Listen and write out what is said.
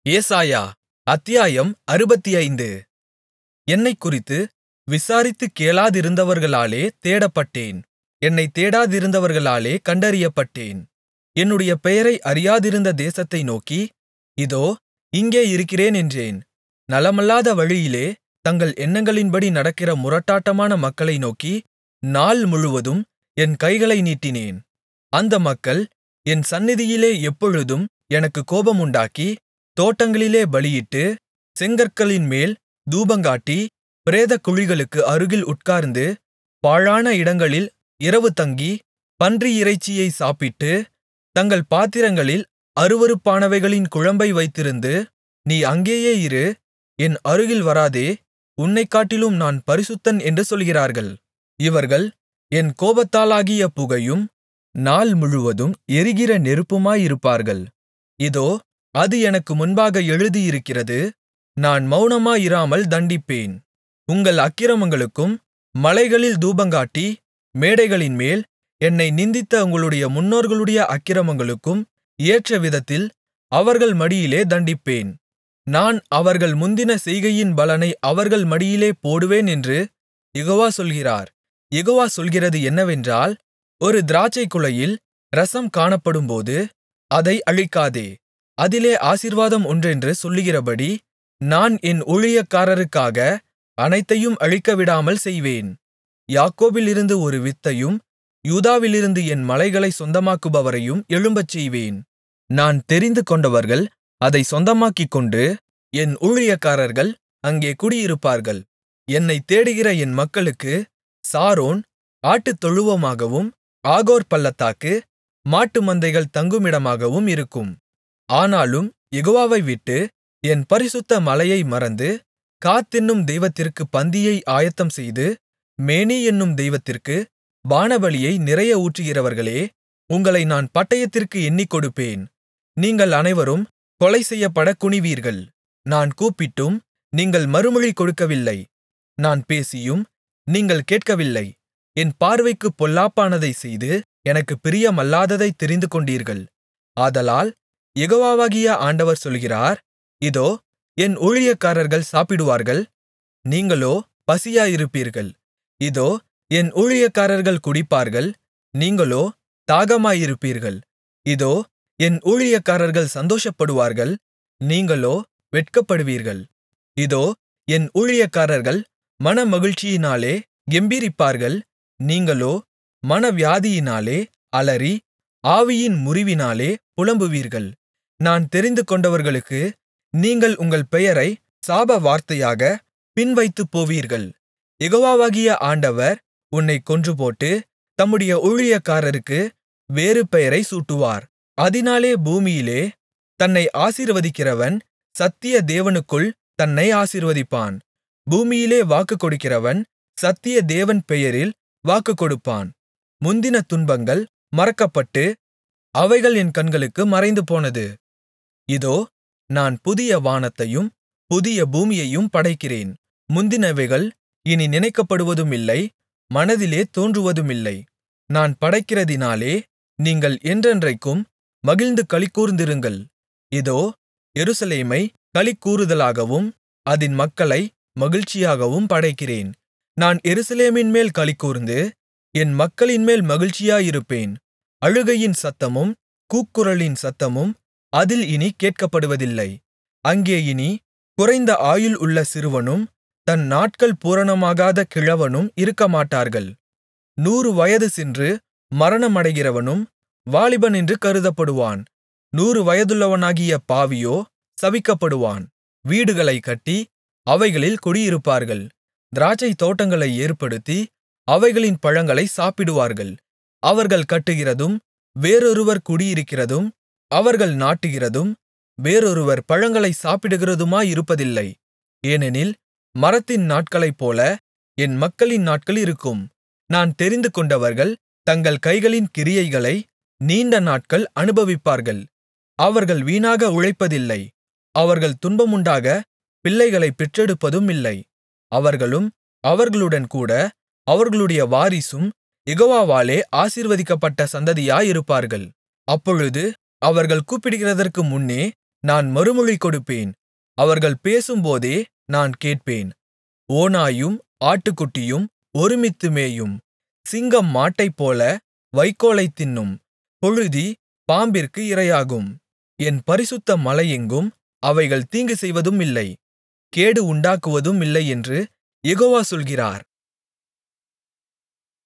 ஏசாயா அத்தியாயம் அறுபத்தைந்து என்னைக்குறித்து விசாரித்துக் கேளாதிருந்தவர்களாலே தேடப்பட்டேன் என்னைத் தேடாதிருந்தவர்களாலே கண்டறியப்பட்டேன் என்னுடைய பெயரை அறியாதிருந்த தேசத்தை நோக்கி இதோ இங்கே இருக்கிறேன் என்றேன் நலமல்லாத வழியிலே தங்கள் எண்ணங்களின்படி நடக்கிற முரட்டாட்டமான மக்களை நோக்கி நாள் முழுவதும் என் கைகளை நீட்டினேன் அந்த மக்கள் என் சந்நிதியிலே எப்பொழுதும் எனக்குக் கோபமுண்டாக்கி தோட்டங்களிலே பலியிட்டு செங்கற்களின்மேல் தூபங்காட்டி பிரேதக்குழிகளுக்கு அருகில் உட்கார்ந்து பாழான இடங்களில் இரவு தங்கி பன்றி இறைச்சியை சாப்பிட்டு தங்கள் பாத்திரங்களில் அருவருப்பானவைகளின் குழம்பை வைத்திருந்து நீ அங்கேயே இரு என் அருகில் வராதே உன்னைக்காட்டிலும் நான் பரிசுத்தன் என்று சொல்கிறார்கள் இவர்கள் என் கோபத்தாலாகிய புகையும் நாள் முழுவதும் எரிகிற நெருப்புமாயிருப்பார்கள் இதோ அது எனக்கு முன்பாக எழுதியிருக்கிறது நான் மவுனமாயிராமல் தண்டிப்பேன் உங்கள் அக்கிரமங்களுக்கும் மலைகளில் தூபங்காட்டி மேடைகளின்மேல் என்னை நிந்தித்த உங்களுடைய முன்னோர்களுடைய அக்கிரமங்களுக்கும் ஏற்றவிதத்தில் அவர்கள் மடியிலே தண்டிப்பேன் நான் அவர்கள் முந்தின செய்கையின் பலனை அவர்கள் மடியிலே போடுவேன் என்று யெகோவா சொல்கிறார் யெகோவா சொல்கிறது என்னவென்றால் ஒரு திராட்சைக்குலையில் இரசம் காணப்படும்போது அதை அழிக்காதே அதிலே ஆசீர்வாதம் உண்டென்று சொல்லுகிறபடி நான் என் ஊழியக்காரருக்காக அனைத்தையும் அழிக்கவிடாமல் செய்வேன் யாக்கோபிலிருந்து ஒரு வித்தையும் யூதாவிலிருந்து என் மலைகளைச் சொந்தமாக்குபவரையும் எழும்பச் செய்வேன் நான் தெரிந்துகொண்டவர்கள் அதைச் சொந்தமாக்கிக்கொண்டு என் ஊழியக்காரர்கள் அங்கே குடியிருப்பார்கள் என்னைத் தேடுகிற என் மக்களுக்கு சாரோன் ஆட்டுத்தொழுவமாகவும் ஆகோர் பள்ளத்தாக்கு மாட்டுமந்தைகள் தங்குமிடமாகவும் இருக்கும் ஆனாலும் யெகோவாவை விட்டு என் பரிசுத்த மலையை மறந்து காத் என்னும் தெய்வத்திற்குப் பந்தியை ஆயத்தம்செய்து மேனி என்னும் தெய்வத்திற்கு பானபலியை நிறைய ஊற்றுகிறவர்களே உங்களை நான் பட்டயத்திற்கு எண்ணிக்கொடுப்பேன் நீங்கள் அனைவரும் கொலை செய்யப்படக் குனிவீர்கள் நான் கூப்பிட்டும் நீங்கள் மறுமொழி கொடுக்கவில்லை நான் பேசியும் நீங்கள் கேட்கவில்லை என் பார்வைக்குப் பொல்லாப்பானதைச் செய்து எனக்குப் பிரியமல்லாததைத் தெரிந்துகொண்டீர்கள் ஆதலால் யெகோவாகிய ஆண்டவர் சொல்கிறார் இதோ என் ஊழியக்காரர்கள் சாப்பிடுவார்கள் நீங்களோ பசியாயிருப்பீர்கள் இதோ என் ஊழியக்காரர்கள் குடிப்பார்கள் நீங்களோ தாகமாயிருப்பீர்கள் இதோ என் ஊழியக்காரர்கள் சந்தோஷப்படுவார்கள் நீங்களோ வெட்கப்படுவீர்கள் இதோ என் ஊழியக்காரர்கள் மனமகிழ்ச்சியினாலே கெம்பீரிப்பார்கள் நீங்களோ மனவியாதியினாலே அலறி ஆவியின் முறிவினாலே புலம்புவீர்கள் நான் தெரிந்துகொண்டவர்களுக்கு நீங்கள் உங்கள் பெயரை சாப வார்த்தையாக பின்வைத்துப் போவீர்கள் யெகோவாகிய ஆண்டவர் உன்னைக் கொன்றுபோட்டு தம்முடைய ஊழியக்காரருக்கு வேறு பெயரைச் சூட்டுவார் அதினாலே பூமியிலே தன்னை ஆசீர்வதிக்கிறவன் சத்திய தேவனுக்குள் தன்னை ஆசீர்வதிப்பான் பூமியிலே வாக்குக் கொடுக்கிறவன் சத்திய தேவன் பெயரில் வாக்குக் கொடுப்பான் முந்தின துன்பங்கள் மறக்கப்பட்டு அவைகள் என் கண்களுக்கு மறைந்துபோனது இதோ நான் புதிய வானத்தையும் புதிய பூமியையும் படைக்கிறேன் முந்தினவைகள் இனி நினைக்கப்படுவதுமில்லை மனதிலே தோன்றுவதுமில்லை நான் படைக்கிறதினாலே நீங்கள் என்றென்றைக்கும் மகிழ்ந்து களிகூர்ந்திருங்கள் இதோ எருசலேமை களிகூருதலாகவும் அதின் மக்களை மகிழ்ச்சியாகவும் படைக்கிறேன் நான் எருசலேமின்மேல் களிகூர்ந்து என் மக்களின்மேல் மகிழ்ச்சியாயிருப்பேன் அழுகையின் சத்தமும் கூக்குரலின் சத்தமும் அதில் இனி கேட்கப்படுவதில்லை அங்கே இனி குறைந்த ஆயுள் உள்ள சிறுவனும் தன் நாட்கள் பூரணமாகாத கிழவனும் இருக்கமாட்டார்கள் நூறு வயது சென்று மரணமடைகிறவனும் வாலிபன் என்று கருதப்படுவான் நூறு வயதுள்ளவனாகிய பாவியோ சபிக்கப்படுவான் வீடுகளைக் கட்டி அவைகளில் குடியிருப்பார்கள் திராட்சைத் தோட்டங்களை ஏற்படுத்தி அவைகளின் பழங்களை சாப்பிடுவார்கள் அவர்கள் கட்டுகிறதும் வேறொருவர் குடியிருக்கிறதும் அவர்கள் நாட்டுகிறதும் வேறொருவர் பழங்களை சாப்பிடுகிறதுமாயிருப்பதில்லை ஏனெனில் மரத்தின் நாட்களைப்போல என் மக்களின் நாட்கள் இருக்கும் நான் தெரிந்துகொண்டவர்கள் தங்கள் கைகளின் கிரியைகளை நீண்ட நாட்கள் அனுபவிப்பார்கள் அவர்கள் வீணாக உழைப்பதில்லை அவர்கள் துன்பமுண்டாக பிள்ளைகளைப் பெற்றெடுப்பதுமில்லை அவர்களும் அவர்களுடன் கூட அவர்களுடைய வாரிசும் யெகோவாவாலே ஆசீர்வதிக்கப்பட்ட சந்ததியாயிருப்பார்கள் அப்பொழுது அவர்கள் கூப்பிடுகிறதற்கு முன்னே நான் மறுமொழி கொடுப்பேன் அவர்கள் பேசும்போதே நான் கேட்பேன் ஓனாயும் ஆட்டுக்குட்டியும் ஒருமித்து மேயும் சிங்கம் மாட்டைப்போல வைக்கோலைத் தின்னும் புழுதி பாம்பிற்கு இரையாகும் என் பரிசுத்த மலையெங்கும் அவைகள் தீங்கு செய்வதுமில்லை கேடு உண்டாக்குவதுமில்லை என்று யெகோவா சொல்கிறார்